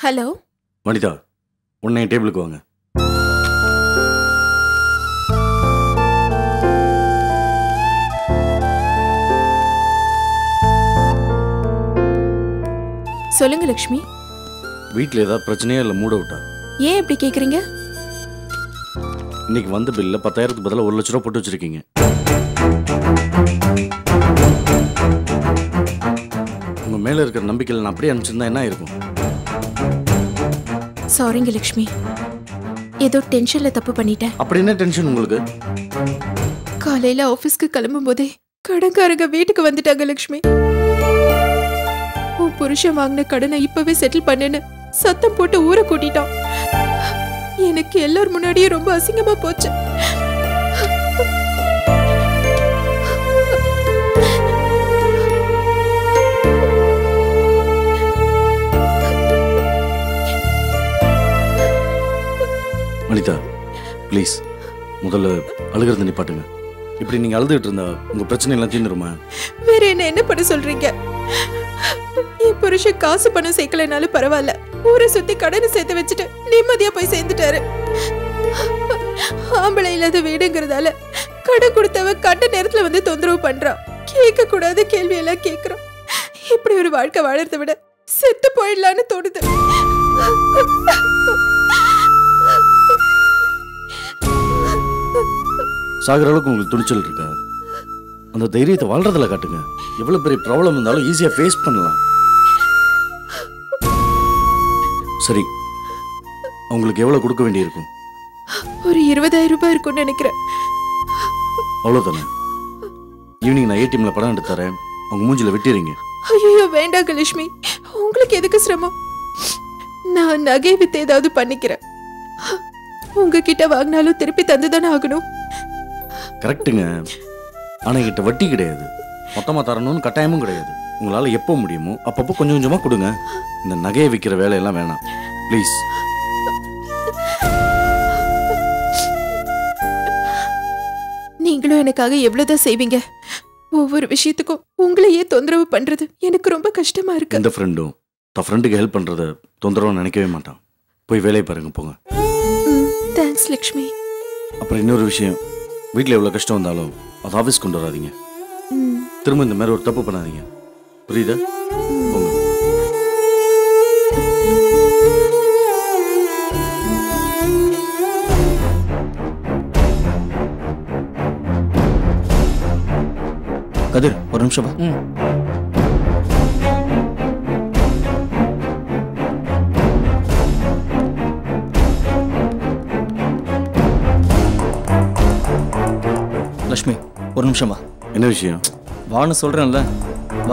Hello Vanitha உன்னை என் டேபிளுக்கு வாங்க சொல்லுங்க லக்ஷ்மி வீட்டில் ஏதாவது பிரச்சனையா இல்லை மூட விட்டா ஏன் இப்படி கேக்குறீங்க இன்னைக்கு வந்த பில்ல பத்தாயிரத்துக்கு பதிலாக ஒரு லட்ச ரூபா போட்டு வச்சிருக்கீங்க உங்க மேல இருக்கிற நம்பிக்கையில் நான் அப்படியே அனுப்பிச்சிருந்தா என்ன இருக்கும் சாரிங்க லக்ஷ்மி ஏதோ டென்ஷன்ல தப்பு பண்ணிட்டேன் அப்படி என்ன டென்ஷன் உங்களுக்கு காலையில ஆபீஸ்க்கு கிளம்பும் போதே கடன்காரங்க வீட்டுக்கு வந்துட்டாங்க லக்ஷ்மி உன் புருஷன் வாங்கின கடனை இப்பவே செட்டில் பண்ணுன்னு சத்தம் போட்டு ஊரை கூட்டிட்டான் எனக்கு எல்லார் முன்னாடியும் ரொம்ப அசிங்கமா போச்சு வனிதா ப்ளீஸ் முதல்ல அழுகிறத நிப்பாட்டுங்க இப்படி நீங்க அழுதுகிட்டு இருந்தா உங்க பிரச்சனை எல்லாம் தீர்ந்துருமா வேற என்ன என்ன பண்ண சொல்றீங்க என் புருஷன் காசு பணம் சேர்க்கலைனாலும் பரவாயில்ல ஊரை சுத்தி கடனை சேர்த்து வச்சுட்டு நிம்மதியா போய் சேர்ந்துட்டாரு ஆம்பளை இல்லாத வீடுங்கிறதால கடன் கொடுத்தவ கட்ட நேரத்துல வந்து தொந்தரவு பண்றான் கேட்க கூடாத கேள்வி எல்லாம் கேக்குறான் இப்படி ஒரு வாழ்க்கை வாழறதை விட செத்து போயிடலான்னு தோணுது சாகிற அளவுக்கு உங்களுக்கு துணிச்சல் இருக்கா அந்த தைரியத்தை வாழ்றதுல காட்டுங்க எவ்வளவு பெரிய ப்ராப்ளம் இருந்தாலும் ஈஸியா ஃபேஸ் பண்ணலாம் சரி அவங்களுக்கு எவ்வளவு கொடுக்க வேண்டியிருக்கும் ஒரு இருபதாயிரம் ரூபாய் இருக்கும்னு நினைக்கிறேன் அவ்வளவுதானே ஈவினிங் நான் ஏடிஎம்ல படம் எடுத்து தரேன் அவங்க மூஞ்சில வெட்டிடுறீங்க ஐயோ வேண்டாம் லட்சுமி உங்களுக்கு எதுக்கு சிரமம் நான் நகை வித்து ஏதாவது பண்ணிக்கிறேன் உங்ககிட்ட வாங்கினாலும் திருப்பி தந்துதானே ஆகணும் கரெக்ட்டுங்க ஆனா என்கிட்ட வட்டி கிடையாது மொத்தமா தரணும்னு கட்டாயமும் கிடையாது உங்களால எப்போ முடியுமோ அப்பப்போ கொஞ்சம் கொஞ்சமா கொடுங்க இந்த நகையை விற்கிற வேலையெல்லாம் வேணாம் ப்ளீஸ் நீங்களும் எனக்காக எவ்வளவுதான் செய்வீங்க ஒவ்வொரு விஷயத்துக்கும் உங்களையே தொந்தரவு பண்றது எனக்கு ரொம்ப கஷ்டமா இருக்கு எந்த ஃப்ரெண்டும் தன் ஃப்ரெண்டுக்கு ஹெல்ப் பண்றத தொந்தரவு நினைக்கவே மாட்டான் போய் வேலையை பாருங்க போங்க தேங்க்ஸ் லக்ஷ்மி அப்புறம் இன்னொரு விஷயம் வீட்டில் எவ்வளோ கஷ்டம் வந்தாலும் அது ஆஃபீஸ் கொண்டு வராதீங்க ம், திரும்ப இந்த மாதிரி ஒரு தப்பு பண்ணாதீங்க புரியுதா போங்க கதிர் ஒரு நிமிஷம் வா. லக்ஷ்மி ஒரு நிமிஷம் வா என்ன விஷயம் வான்னு சொல்றேன்ல வா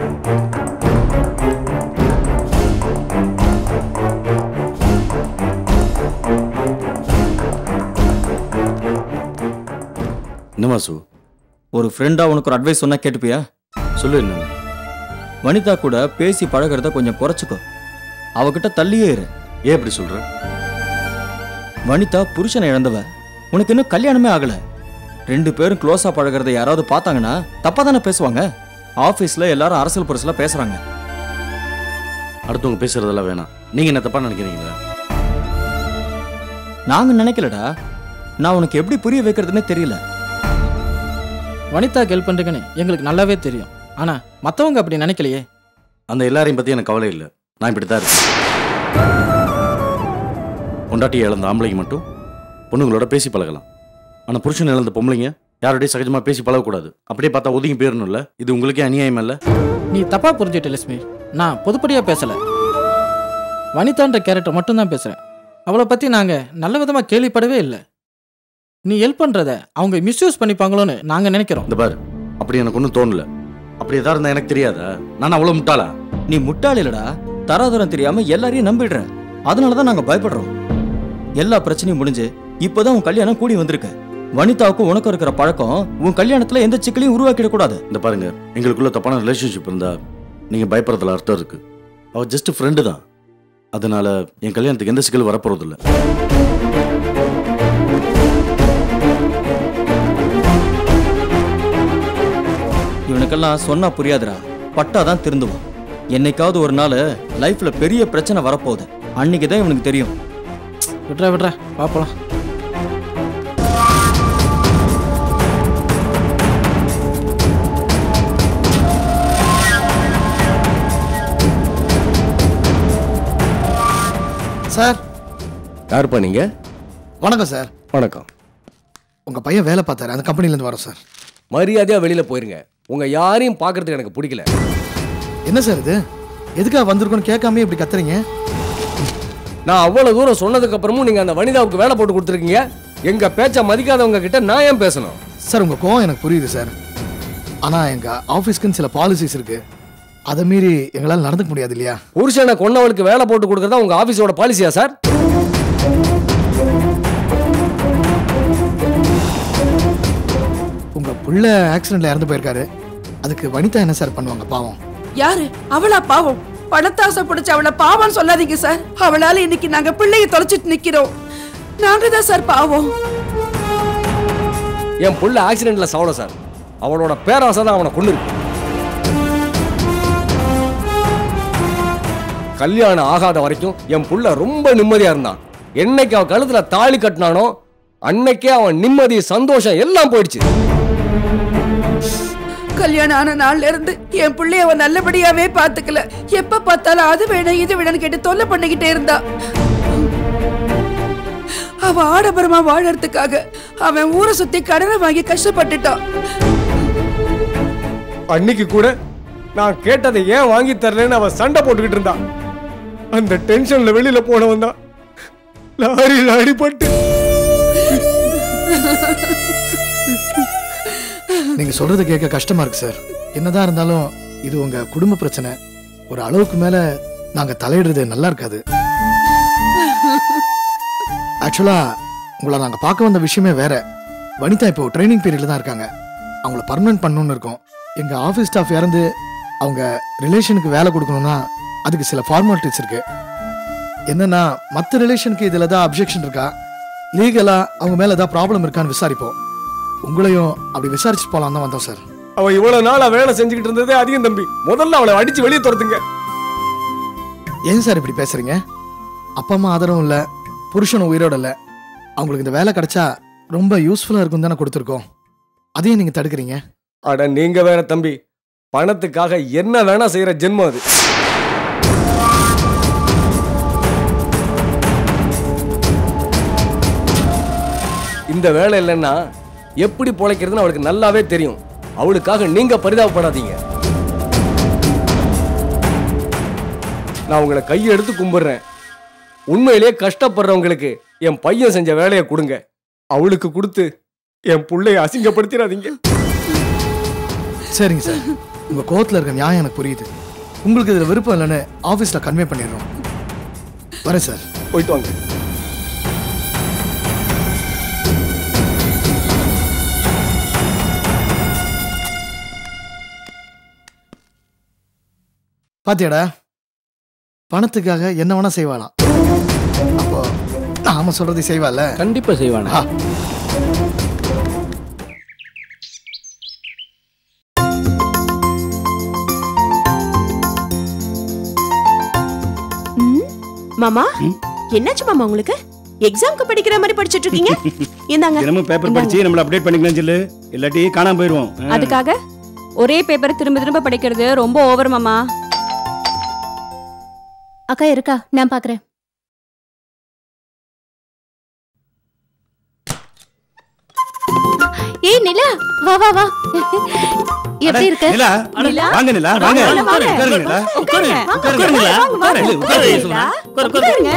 என்ன மாசு ஒரு ஃப்ரெண்டா உனக்கு ஒரு அட்வைஸ் சொன்னா கேட்டுப்பியா சொல்லு என்ன வனிதா கூட பேசி பழகிறத கொஞ்சம் குறைச்சிக்கோ அவகிட்ட தள்ளியே இரு ஏன் இப்படி சொல்ற வனிதா புருஷனை இழந்தவ உனக்கு இன்னும் கல்யாணமே ஆகல ரெண்டு பேரும் க்ளோஸா பழகிறத யாராவது பார்த்தாங்கன்னா தப்பா தானே பேசுவாங்க ஆபீஸ்ல எல்லாரும் அரசியல் புரசலா பேசுறாங்க அடுத்தவங்க பேசுறதெல்லாம் வேணாம் நீங்க என்ன தப்பா நினைக்கிறீங்களா நாங்க நினைக்கலடா நான் உனக்கு எப்படி புரிய வைக்கிறதுனே தெரியல வனிதா ஹெல்ப் பண்றீங்கன்னு எங்களுக்கு நல்லாவே தெரியும் ஆனா மத்தவங்க அப்படி நினைக்கலையே அந்த எல்லாரையும் பத்தி எனக்கு கவலை இல்லை நான் இப்படி தான் இருக்கேன் பொண்டாட்டி இழந்த ஆம்பளைங்க மட்டும் பொண்ணுங்களோட பேசி பழகலாம் ஆனா புருஷன் இழந்த பொம்பளைங்க யாரோடய சகஜமா பேசி பழகக்கூடாது அப்படியே பார்த்தா ஒதுங்கி போயிடணும்ல இது உங்களுக்கே அநியாயம் இல்ல நீ தப்பா புரிஞ்சுட்ட லட்சுமி நான் பொதுப்படியா பேசல வனிதான்ற கேரக்டர் மட்டும்தான் பேசுறேன் அவளை பத்தி நாங்க நல்ல விதமா கேள்விப்படவே இல்லை நீ ஹெல்ப் பண்றத அவங்க மிஸ்யூஸ் பண்ணிப்பாங்களோன்னு நாங்க நினைக்கிறோம் இந்த பாரு அப்படி எனக்கு ஒன்றும் தோணல அப்படி எதா இருந்தா எனக்கு தெரியாதா நான் அவ்வளவு முட்டாளா நீ முட்டாள் இல்லடா தராதரம் தெரியாம எல்லாரையும் நம்பிடுற அதனாலதான் நாங்க பயப்படுறோம் எல்லா பிரச்சனையும் முடிஞ்சு இப்போதான் உன் கல்யாணம் கூடி வந்திருக்கு வனிதாவுக்கும் உனக்கும் இருக்கிற பழக்கம் உன் கல்யாணத்துல எந்த சிக்கலையும் உருவாக்கிட கூடாது இந்த பாருங்க எங்களுக்குள்ள தப்பான ரிலேஷன்ஷிப் இருந்தா நீங்க பயப்படுறதுல அர்த்தம் இருக்கு அவ ஜஸ்ட் ஃப்ரெண்டு தான் அதனால என் கல்யாணத்துக்கு எந்த சிக்கல் வரப்போறது இல்ல இவனுக்கெல்லாம் சொன்னா புரியாதுடா பட்டாதான் திருந்துவான் என்னைக்காவது ஒரு நாள் லைஃப்ல பெரிய பிரச்சனை வரப்போகுது அன்னைக்கு தான் இவனுக்கு தெரியும் விட்றா விட்றா பார்ப்பலாம் சார் யாருப்பா நீங்க வணக்கம் சார் வணக்கம் உங்கள் பையன் வேலை பார்த்தாரு அந்த கம்பெனிலேருந்து வரோம் சார் மரியாதையா வெளியில போயிருங்க உங்க யாரையும் பார்க்கறதுக்கு எனக்கு பிடிக்கல என்ன சார் இது எதுக்காக வந்திருக்கோன்னு கேட்காம இப்படி கத்துறீங்க நான் அவ்வளவு தூரம் சொன்னதுக்கு அப்புறமும் நீங்க அந்த வனிதாவுக்கு வேலை போட்டு கொடுத்துருக்கீங்க எங்க பேச்ச மதிக்காதவங்க கிட்ட நான் ஏன் பேசணும் சார் உங்கள் கோவம் எனக்கு புரியுது சார் ஆனால் எங்கள் ஆஃபீஸ்க்குன்னு சில பாலிசிஸ் இருக்கு அதை மீறி எங்களால் நடந்துக்க முடியாது இல்லையா புருஷனை கொன்னவளுக்கு வேலை போட்டு கொடுக்கறதா உங்க ஆபீஸோட பாலிசியா சார் உங்கள் புள்ள ஆக்சிடெண்ட்டில் இறந்து போயிருக்காரு அதுக்கு வனிதா என்ன சார் பண்ணுவாங்க பாவம் யாரு அவளா பாவம் பணத்தாசை பிடிச்ச அவளை பாவம் சொல்லாதீங்க சார் அவளால இன்னைக்கு நாங்க பிள்ளைய தொலைச்சிட்டு நிக்கிறோம் நாங்க தான் சார் பாவம் என் புள்ள ஆக்சிடென்ட்ல சாவல சார் அவளோட பேராசை தான் அவனை கொண்டு இருக்கு கல்யாணம் ஆகாத வரைக்கும் என் புள்ள ரொம்ப நிம்மதியா இருந்தான் என்னைக்கு அவன் கழுத்துல தாலி கட்டினானோ அன்னைக்கே அவன் நிம்மதி சந்தோஷம் எல்லாம் போயிடுச்சு கல்யாணம் ஆன நாள்ல இருந்து என் பிள்ளைய அவன் நல்லபடியாவே பாத்துக்கல எப்ப பார்த்தாலும் அது வேணும் இது வேணும்னு கேட்டு தொல்லை பண்ணிக்கிட்டே இருந்தா அவ ஆடம்பரமா வாழறதுக்காக அவன் ஊரை சுத்தி கடனை வாங்கி கஷ்டப்பட்டுட்டான் அன்னைக்கு கூட நான் கேட்டதை ஏன் வாங்கி தரலன்னு அவன் சண்டை போட்டுக்கிட்டு இருந்தான் அந்த டென்ஷன்ல வெளியில போனவன் தான் லாரியில் அடிபட்டு நீங்கள் சொல்கிறது கேட்க கஷ்டமாக இருக்கு சார் என்னதான் இருந்தாலும் இது உங்கள் குடும்ப பிரச்சனை ஒரு அளவுக்கு மேலே நாங்கள் தலையிடுறது நல்லா இருக்காது ஆக்சுவலாக உங்களை நாங்கள் பார்க்க வந்த விஷயமே வேற வனிதா இப்போ ட்ரைனிங் பீரியடில் தான் இருக்காங்க அவங்கள பர்மனன்ட் பண்ணணும்னு இருக்கோம் எங்கள் ஆஃபீஸ் ஸ்டாஃப் இறந்து அவங்க ரிலேஷனுக்கு வேலை கொடுக்கணும்னா அதுக்கு சில ஃபார்மாலிட்டிஸ் இருக்கு என்னன்னா மற்ற ரிலேஷனுக்கு இதில் தான் அப்ஜெக்ஷன் இருக்கா லீகலாக அவங்க மேலே ஏதாவது ப்ராப்ளம் இருக்கான்னு விசாரிப்போம் உங்களையும் அப்படி விசாரிச்சு போலாம் தான் வந்தோம் சார் அவ இவ்வளவு நாளா வேலை செஞ்சுக்கிட்டு இருந்ததே அதிகம் தம்பி முதல்ல அவளை அடிச்சு வெளியே துரத்துங்க ஏன் சார் இப்படி பேசுறீங்க அப்பா அம்மா ஆதரவும் இல்லை புருஷனும் உயிரோட இல்லை அவங்களுக்கு இந்த வேலை கிடைச்சா ரொம்ப யூஸ்ஃபுல்லாக இருக்கும் தானே கொடுத்துருக்கோம் அதையும் நீங்கள் தடுக்கிறீங்க அட நீங்க வேற தம்பி பணத்துக்காக என்ன வேணா செய்யற ஜென்மம் அது இந்த வேலை இல்லைன்னா எப்படி பொழைக்கிறதுன்னு அவளுக்கு நல்லாவே தெரியும் அவளுக்காக நீங்க பரிதாபப்படாதீங்க நான் உங்களை கையை எடுத்து கும்பிடுறேன் உண்மையிலேயே கஷ்டப்படுறவங்களுக்கு என் பையன் செஞ்ச வேலையை கொடுங்க அவளுக்கு கொடுத்து என் புள்ளைய அசிங்கப்படுத்திடாதீங்க சரிங்க சார் உங்கள் கோவத்தில் இருக்க நியாயம் எனக்கு புரியுது உங்களுக்கு இதில் விருப்பம் இல்லைன்னு ஆஃபீஸில் கன்வே பண்ணிடுறோம் வரேன் சார் போயிட்டு வாங்க பாத்தியாடா பணத்துக்காக என்ன வேணா செய்வாளாம் அப்போ நாம சொல்றது செய்வாள்ல கண்டிப்பா செய்வானே ஆ. மாமா என்னாச்சு மாமா உங்களுக்கு எக்ஸாம்க்கு படிக்கிற மாதிரி படிச்சிட்டு இருக்கீங்க இந்தாங்க தினமும் பேப்பர் இந்தாங்க. படிச்சு நம்மள அப்டேட் பண்ணிக்கலாம் சொல்லு இல்லாட்டி காணாம போயிடுவோம் ஆ. அதுக்காக ஒரே பேப்பர் திரும்ப திரும்ப படிக்கிறது ரொம்ப ஓவர் மாமா அக்கா இருக்கா நான் பாக்குறேன் ஏய் நிலா வா வா வா எப்படி இருக்க நிலா, நிலா? வாங்க நிலா வாங்க வாங்க, வாங்க. உட்காருங்க நிலா உட்காருங்க. உட்காருங்க நிலா உட்காரு உட்காரு சொல்லுங்க உட்காருங்க.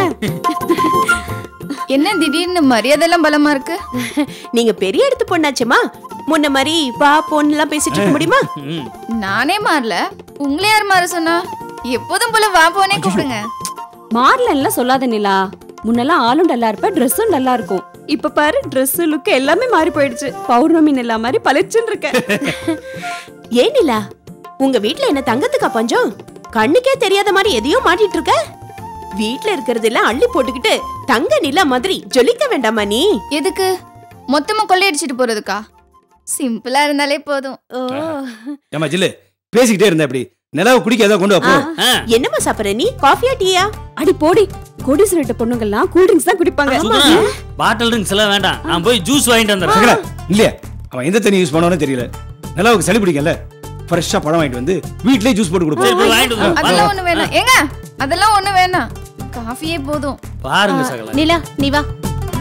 என்ன திடீர்னு மரியாதை எல்லாம் பலமா இருக்கு நீங்க பெரிய இடத்து பொண்ணாச்சேமா முன்ன மாதிரி வா பொண்ணுலாம் பேசிட்டு இருக்க முடியுமா ம். நானே மாறல உங்களை யார் மாற சொன்னா எப்போதும் போல வா போனே கூப்பிடுங்க மாறலன்னுலாம் சொல்லாத நிலா முன்னெல்லாம் ஆளும் டல்லா இருப்ப ட்ரெஸ்ஸும் டல்லா இருக்கும் இப்ப பாரு Dress லுக் எல்லாமே மாறி போயிடுச்சு பௌர்ணமி நிலா மாதிரி பளிச்சுன்னு இருக்க ஏன் நிலா உங்க வீட்ல என்ன தங்கத்துக்கா பஞ்சம் கண்ணுக்கே தெரியாத மாதிரி எதையோ மாட்டிட்டு இருக்க வீட்ல இருக்கிறதெல்லாம் அள்ளி போட்டுக்கிட்டு தங்க நிலா மாதிரி ஜொலிக்க வேண்டாமா நீ எதுக்கு மொத்தமா கொள்ளையடிச்சிட்டு போறதுக்கா சிம்பிளா இருந்தாலே போதும் ஓ ஏமா ஜில்லு பேசிக்கிட்டே இருந்த அப்படி நிலாவை குடிக்க ஏதாவது கொண்டு வா போ. ஆ. என்னம்மா சாப்பிடுற நீ காஃபியா டீயா அடி போடி கோடீஸ்வரட்ட பொண்ணுங்கெல்லாம் கூல் ட்ரிங்க்ஸ் தான் குடிப்பாங்க சுந்தரா பாட்டில் ட்ரிங்க்ஸ் எல்லாம் வேண்டாம் நான் போய் ஜூஸ் வாங்கிட்டு வந்துடுறேன் சகல இல்லையா அவன் எந்த தண்ணி யூஸ் பண்ணுவானே தெரியல நிலவுக்கு சளி பிடிக்கல ஃப்ரெஷ்ஷாக பழம் வாங்கிட்டு வந்து வீட்லயே ஜூஸ் போட்டு சரி, கொடுப்போம் போய் வாங்கிட்டு வந்து அதெல்லாம் ஒண்ணு வேணாம் ஏங்க அதெல்லாம் ஒண்ணு வேணாம் காஃபியே போதும் பாருங்க சகல நிலா நீ வா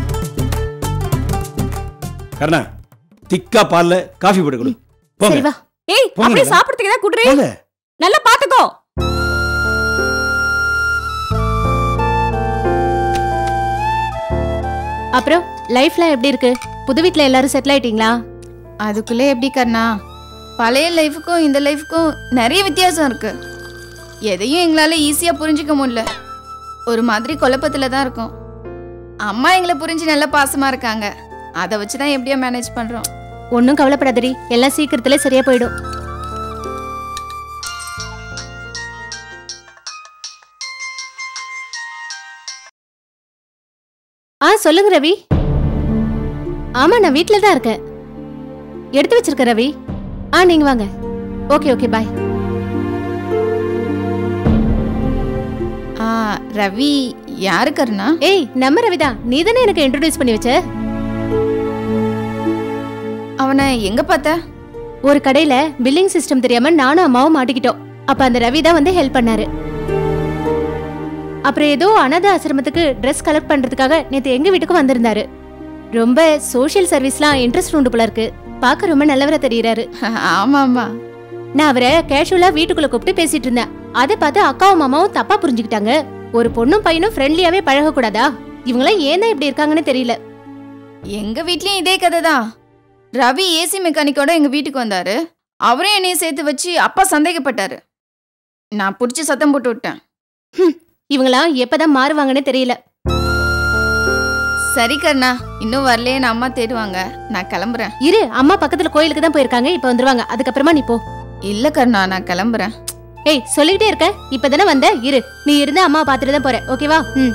கர்ணா திக்கா பால்ல காஃபி போட்டு கொடு சரி போங்க வா ஏய் போங்க. அப்படியே சாப்பிடுறதுக்கு தான் குடுறே போங்க நல்லா பாத்துக்கோ அப்புறம் லைஃப்லாம் எப்படி இருக்கு புது வீட்ல எல்லாரும் செட்டில் ஆயிட்டீங்களா அதுக்குள்ளே எப்படி கண்ணா பழைய லைஃபுக்கும் இந்த லைஃபுக்கும் நிறைய வித்தியாசம் இருக்கு எதையும் எங்களால ஈஸியா புரிஞ்சுக்க முடியல ஒரு மாதிரி குழப்பத்துல தான் இருக்கோம் அம்மா எங்களை புரிஞ்சு நல்ல பாசமா இருக்காங்க அதை வச்சு தான் எப்படியோ மேனேஜ் பண்றோம் ஒன்றும் கவலைப்படாதடி எல்லாம் சீக்கிரத்துல சரியா போயிடும் ஆ சொல்லுங்க ரவி ஆமா நான் வீட்ல தான் இருக்கேன் எடுத்து வச்சிருக்கேன் ரவி ஆ நீங்க வாங்க ஓகே ஓகே பாய் ஆ ரவி யாரு கருணா ஏய் நம்ம ரவிதான் நீ தானே எனக்கு இன்ட்ரோடியூஸ் பண்ணி வச்ச அவனை எங்க பார்த்த ஒரு கடையில பில்லிங் சிஸ்டம் தெரியாம நானும் அம்மாவும் மாட்டிக்கிட்டோம் அப்ப அந்த ரவி தான் வந்து ஹெல்ப் பண்ணாரு அப்புறம் ஏதோ அனாத ஆசிரமத்துக்கு ட்ரெஸ் கலெக்ட் பண்றதுக்காக நேத்து எங்க வீட்டுக்கு வந்திருந்தாரு ரொம்ப சோஷியல் சர்வீஸ்லாம் இன்ட்ரெஸ்ட் உண்டு போல இருக்கு பார்க்க ரொம்ப நல்லவரா தெரியறாரு ஆமா ஆமா நான் அவரை கேஷுவலா வீட்டுக்குள்ள கூப்பிட்டு பேசிட்டு இருந்தேன் அதை பார்த்து அக்காவும் மாமாவும் தப்பா புரிஞ்சுக்கிட்டாங்க ஒரு பொண்ணும் பையனும் ஃப்ரெண்ட்லியாவே பழக கூடாதா இவங்களாம் ஏன் தான் இப்படி இருக்காங்கன்னு தெரியல எங்க வீட்லயும் இதே கதை தான் ரவி ஏசி மெக்கானிக்கோட எங்க வீட்டுக்கு வந்தாரு அவரே என்னைய சேர்த்து வச்சு அப்பா சந்தேகப்பட்டாரு நான் புடிச்சு சத்தம் போட்டு விட்டேன் இவங்களாம் எப்பதான் மாறுவாங்கன்னு தெரியல சரி கண்ணா இன்னும் வரலையேன்னு அம்மா தேடுவாங்க நான் கிளம்புறேன் இரு அம்மா பக்கத்துல கோயிலுக்கு தான் போயிருக்காங்க இப்ப வந்துருவாங்க அதுக்கப்புறமா நீ போ இல்ல கண்ணா நான் கிளம்புறேன் ஏய் சொல்லிக்கிட்டே இருக்க இப்பதானே வந்த இரு நீ இருந்து அம்மா பாத்துட்டு தான் போற ஓகேவா ம்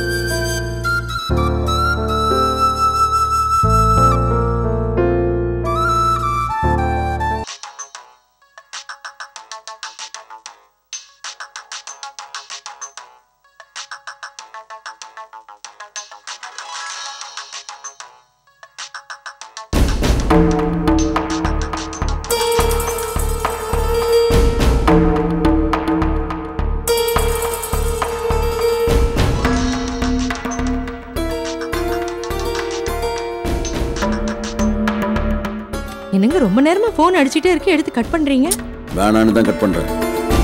என்னங்க ரொம்ப நேரமா போன் அடிச்சிட்டே இருக்கு எடுத்து கட் பண்றீங்க வேணான்னு தான் கட் பண்றேன்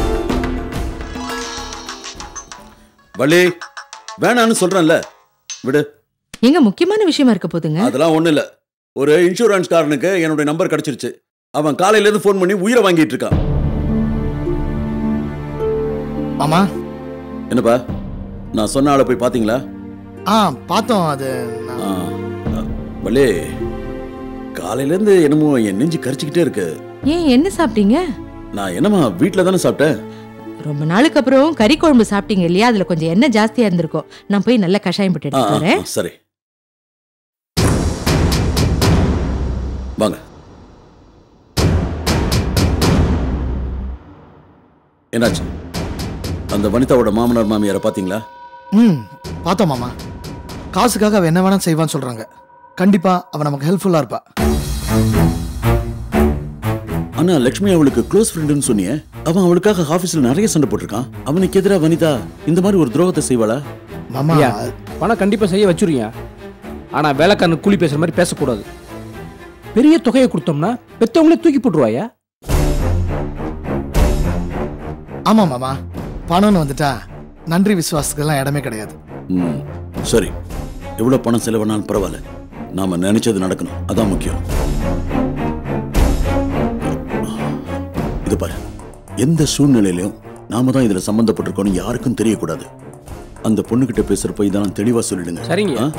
வள்ளி வேணான்னு சொல்றேன்ல விடு எங்க முக்கியமான விஷயமா இருக்க போதுங்க அதெல்லாம் ஒண்ணும் இல்ல ஒரு இன்சூரன்ஸ் காரனுக்கு என்னுடைய நம்பர் கிடைச்சிருச்சு அவன் காலையில இருந்து ஃபோன் பண்ணி உயிரை வாங்கிட்டு இருக்கான் மாமா என்னப்பா நான் சொன்ன ஆளை போய் பாத்தீங்களா ஆ பார்த்தோம் அது நான்- ஆ, ஆ, வள்ளி காலையில இருந்து என்னமோ என் நெஞ்சு கரிச்சுக்கிட்டே இருக்கு ஏன் என்ன சாப்பிட்டீங்க நான் என்னம்மா வீட்டில் தானே சாப்பிட்டேன் ரொம்ப நாளுக்கு அப்புறம் கறி குழம்பு சாப்பிட்டீங்க இல்லையா அதுல கொஞ்சம் எண்ணெய் ஜாஸ்தியா இருந்திருக்கும் நான் போய் நல்ல கஷாயம் போட்டு ஆ, எடுத்து ஆ, வரேன் ஆ, சரி வாங்க என்னாச்சு அந்த வனிதாவோட மாமனார் மாமியாரை பாத்தீங்களா ம் பார்த்தோம் மாமா காசுக்காக அவ என்ன வேணா செய்வான்னு சொல்றாங்க கண்டிப்பா அவ நமக்கு ஹெல்ப்ஃபுல்லா இருப்பா ஆனா லக்ஷ்மி அவளுக்கு க்ளோஸ் ஃப்ரெண்டுன்னு சொன்னியே அவன் அவளுக்காக ஆபீஸ்ல நிறைய சண்டை போட்டிருக்கான் அவனுக்கு எதிராக வனிதா இந்த மாதிரி ஒரு துரோகத்தை செய்வாளா மாமா ஐயா, பணம் கண்டிப்பா செய்ய வச்சுருங்க ஆனா வேலைக்காரனுக்கு கூலி பேசுற மாதிரி பேசக்கூடாது பெரிய தொகையை கொடுத்தோம்னா பெத்தவங்களே தூக்கி போட்டுருவாயா ஆமா மாமா பணம்னு வந்துட்டா நன்றி விசுவாசத்துக்கெல்லாம் இடமே கிடையாது ம் சரி எவ்வளவு பணம் செலவானாலும் பரவாயில்ல நாம நினைச்சது நடக்கணும் அதான் முக்கியம் இது பாரு எந்த சூழ்நிலையிலும் நாம தான் இதுல சம்பந்தப்பட்டிருக்கோம்னு யாருக்கும் தெரியக்கூடாது அந்த பொண்ணுகிட்ட பேசுறப்ப இதெல்லாம் தெளிவா சொல்லிடுங்க சரிங்க. ஆ?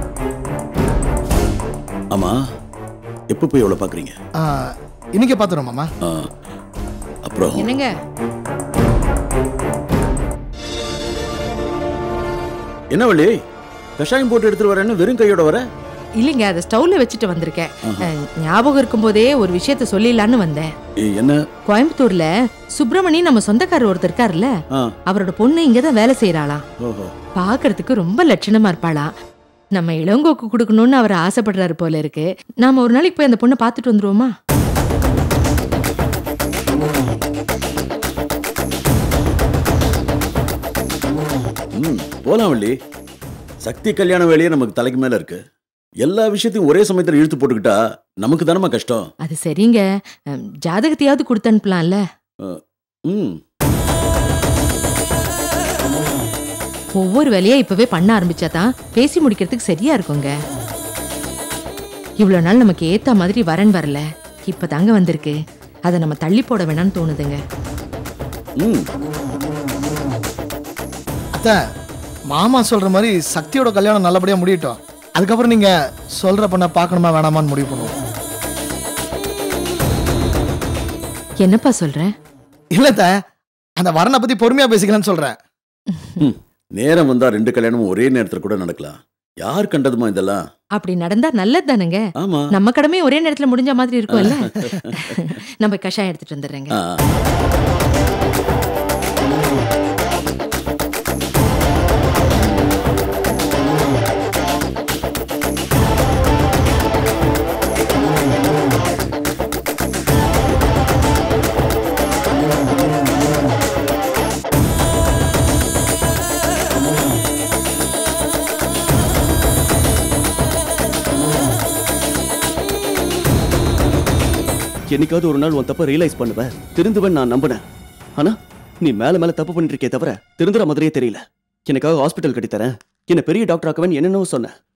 ஆமா எப்ப போய் எவ்வளவு பாக்குறீங்க ஆ, இன்னைக்கே பார்த்துறோம் மாமா ஆ, அப்புறம் என்னங்க என்ன வள்ளி கஷாயம் போட்டு எடுத்துட்டு வரேன்னு வெறும் கையோட வர இல்லைங்க அதை ஸ்டவ்ல வச்சுட்டு வந்திருக்கேன் அஹ், ஞாபகம் இருக்கும்போதே ஒரு விஷயத்த சொல்லிடலான்னு வந்தேன் ஏய், என்ன கோயம்புத்தூர்ல சுப்பிரமணி நம்ம சொந்தக்காரர் ஒருத்தர் இருக்காருல்ல ஆ அவரோட பொண்ணு இங்கதான் வேலை செய்யறாளாம் ஓஹோ பார்க்கறதுக்கு ரொம்ப லட்சணமா இருப்பாளாம் நம்ம இளங்கோக்கு கொடுக்கணும்னு அவர் ஆசைப்படுறாரு போல இருக்கு நாம ஒரு நாளைக்கு போய் அந்த பொண்ணை பார்த்துட்டு வந்துருவோமா ம் போலாம் வள்ளி சக்தி கல்யாண வேலையே நமக்கு தலைக்கு மேல இருக்கு எல்லா விஷயத்தையும் ஒரே சமயத்துல இழுத்து போட்டுக்கிட்டா நமக்கு தானமா கஷ்டம் அது சரிங்க அஹ், ஜாதகத்தையாவது கொடுத்து அனுப்பலாம்ல ம் ஒவ்வொரு வேலையா இப்பவே பண்ண ஆரம்பிச்சாதான் பேசி முடிக்கிறதுக்கு சரியா இருக்குங்க இவ்வளவு நாள் நமக்கு ஏத்த மாதிரி வரன் வரல இப்ப தாங்க வந்திருக்கு அதை நம்ம தள்ளி போட வேணாம்னு தோணுதுங்க ம் அத்தை மாமா சொல்ற மாதிரி சக்தியோட கல்யாணம் நல்லபடியா முடியட்டும் அதுக்கப்புறம் நீங்க சொல்ற பொண்ணை பார்க்கணுமா வேணாமான்னு முடிவு பண்ணுவோம் என்னப்பா சொல்ற இல்ல அத்தை, அந்த வரனை பத்தி பொறுமையா பேசிக்கலாம்னு சொல்றேன் ம். நேரம் வந்தா ரெண்டு கல்யாணமும் ஒரே நேரத்துல கூட நடக்கலாம் யார் கண்டதுமா இதெல்லாம் அப்படி நடந்தா நல்லது தானேங்க ஆமா நம்ம கடமை ஒரே நேரத்துல முடிஞ்ச மாதிரி இருக்கும்ல நம்ம கஷாயம் எடுத்துட்டு வந்துடுறேங்க ஆ. என்னைக்காவது ஒரு நாள் உன் தப்ப ரியலைஸ் பண்ணுவேன் திருந்துவேன் நான் நம்பினேன் ஆனா நீ மேல மேல தப்பு பண்ணிட்டு இருக்கே தவிர திருந்துற மாதிரியே தெரியல எனக்காக ஹாஸ்பிட்டல் கட்டித்தரேன் என்ன பெரிய டாக்டர் ஆக்குவேன் என்னென்னவோ சொன்னேன்